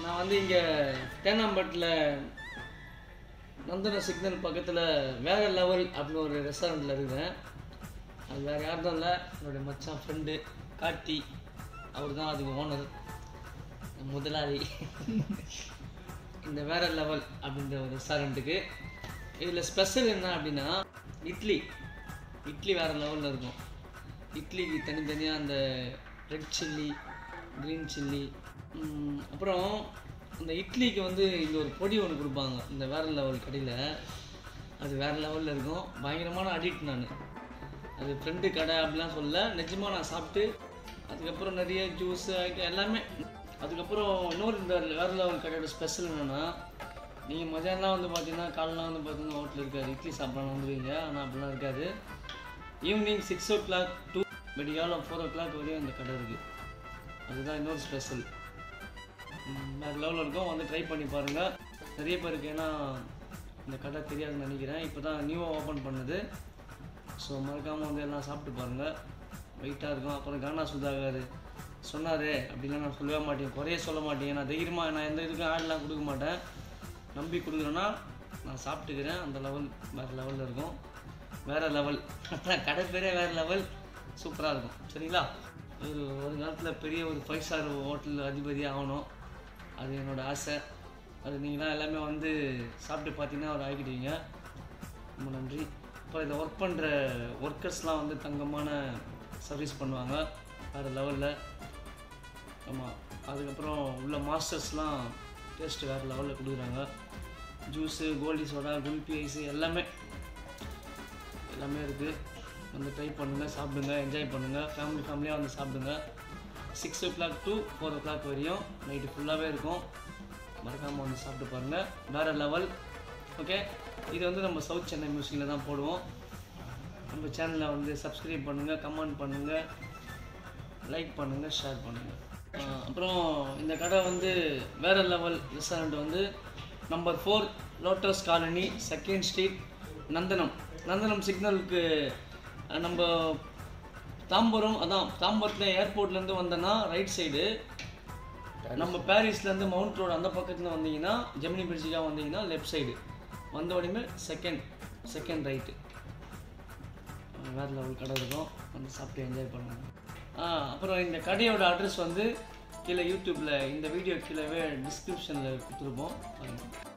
நான் வந்து இங்கே தேனாம்பட்டில் நந்தன சிக்னல் பக்கத்தில் வேற லெவல் அப்படின்னு ஒரு ரெஸ்டாரண்ட்டில் இருக்கிறேன் அது வேறு யாரும் இல்லை என்னுடைய மச்சான் ஃப்ரெண்டு கார்த்தி அவர் தான் அதுக்கு ஓனர் முதலாளி இந்த வேற லெவல் அப்படின்ற ஒரு ரெஸ்டாரண்ட்டுக்கு இதில் ஸ்பெஷல் என்ன அப்படின்னா இட்லி இட்லி வேறு லெவலில் இருக்கும் இட்லிக்கு தனித்தனியாக அந்த ரெட் சில்லி க்ரீன் சில்லி அப்புறம் அந்த இட்லிக்கு வந்து இங்கே ஒரு பொடி ஒன்று கொடுப்பாங்க இந்த வேற லெவல் கடையில் அது வேறு லெவலில் இருக்கும் பயங்கரமான அடிக்ட் நான் அது ஃப்ரெண்டு கடை அப்படிலாம் சொல்ல நிஜமாக நான் சாப்பிட்டு அதுக்கப்புறம் நிறைய ஜூஸு எல்லாமே அதுக்கப்புறம் இன்னொரு இந்த வேற லெவல் கடையோட ஸ்பெஷல் என்னென்னா நீங்கள் மதியானம்லாம் வந்து பார்த்தீங்கன்னா காலைலாம் வந்து பார்த்தீங்கன்னா ஹோட்டல் இருக்காது இட்லி சாப்பிடலாம் வந்துடுவீங்க ஆனால் அப்படிலாம் இருக்காது evening six o'clock to விடியாலம் ஃபோர் ஓ கிளாக் வரையும் அந்த கடை இருக்குது அதுதான் இன்னொரு ஸ்பெஷல் வேறு லெவலில் இருக்கும் வந்து ட்ரை பண்ணி பாருங்கள் நிறைய பேருக்கு ஏன்னா இந்த கடை தெரியாதுன்னு நினைக்கிறேன் இப்போ தான் நியூவாக ஓப்பன் பண்ணுது ஸோ மறக்காமல் வந்து எல்லாம் சாப்பிட்டு பாருங்கள் வெயிட்டாக இருக்கும் அப்புறம் கானா சுதாகர் சொன்னார் அப்படிலாம் நான் சொல்லவே மாட்டேன் குறைய சொல்ல மாட்டேன் நான் தைரியமாக நான் எந்த இதுக்கும் ஆடெலாம் கொடுக்க மாட்டேன் நம்பி கொடுக்குறேன்னா நான் சாப்பிட்டுக்கிறேன் அந்த லெவல் வேறு லெவலில் இருக்கும் வேறு லெவல் கடை பேரே வேறு லெவல் சூப்பராக இருக்கும் சரிங்களா ஒரு ஒரு காலத்தில் பெரிய ஒரு ஃபைவ் ஸ்டார் ஹோட்டல் அதிபதி ஆகணும் அது என்னோடய ஆசை அது நீங்களாம் எல்லாமே வந்து சாப்பிட்டு பார்த்தீங்கன்னா ஒரு ஆகிடுவீங்க ரொம்ப நன்றி அப்புறம் இதில் ஒர்க் பண்ணுற ஒர்க்கர்ஸ்லாம் வந்து தங்கமான சர்வீஸ் பண்ணுவாங்க வேறு லெவலில் ஆமாம் அதுக்கப்புறம் உள்ள மாஸ்டர்ஸ்லாம் டேஸ்ட்டு வேறு லெவலில் கொடுக்குறாங்க ஜூஸு கோல்டி சோடா குல்பி ஐஸு எல்லாமே எல்லாமே இருக்குது வந்து ட்ரை பண்ணுங்கள் சாப்பிடுங்க என்ஜாய் பண்ணுங்கள் ஃபேமிலி ஃபேமிலியாக வந்து சாப்பிடுங்க six o'clock to four o'clock வரையும் நைட்டு ஃபுல்லாகவே இருக்கும் மறக்காமல் வந்து சாப்பிட்டு பாருங்கள் வேறு லெவல் ஓகே இது வந்து நம்ம சவுத் சென்னை மியூசிக்கில் தான் போடுவோம் நம்ம சேனலை வந்து சப்ஸ்கிரைப் பண்ணுங்கள் கமெண்ட் பண்ணுங்கள் லைக் பண்ணுங்கள் ஷேர் பண்ணுங்கள் அப்புறம் இந்த கடை வந்து வேறு லெவல் ரெஸ்டாரண்ட் வந்து number four Lotus Colony second street Nandanam Nandanam சிக்னலுக்கு அஹ், நம்ம தாம்பரம் அதான் தாம்பரத்தில் ஏர்போர்ட்லேருந்து வந்தோன்னா ரைட் சைடு நம்ம பாரிஸ்லேருந்து மவுண்ட் ரோடு அந்த பக்கத்தில் வந்தீங்கன்னா ஜெமினி பிரிட்ஜுக்காக வந்தீங்கன்னா லெஃப்ட் சைடு வந்த உடனே செகண்ட் செகண்ட் ரைட்டு வேறு லெவல் கடை இருக்கும் வந்து சாப்பிட்டு என்ஜாய் பண்ணுங்க ஆ அப்புறம் இந்த கடையோட அட்ரஸ் வந்து கீழே யூடியூப்பில் இந்த வீடியோ கீழே டிஸ்கிரிப்ஷனில் கொடுத்துருப்போம் பாருங்க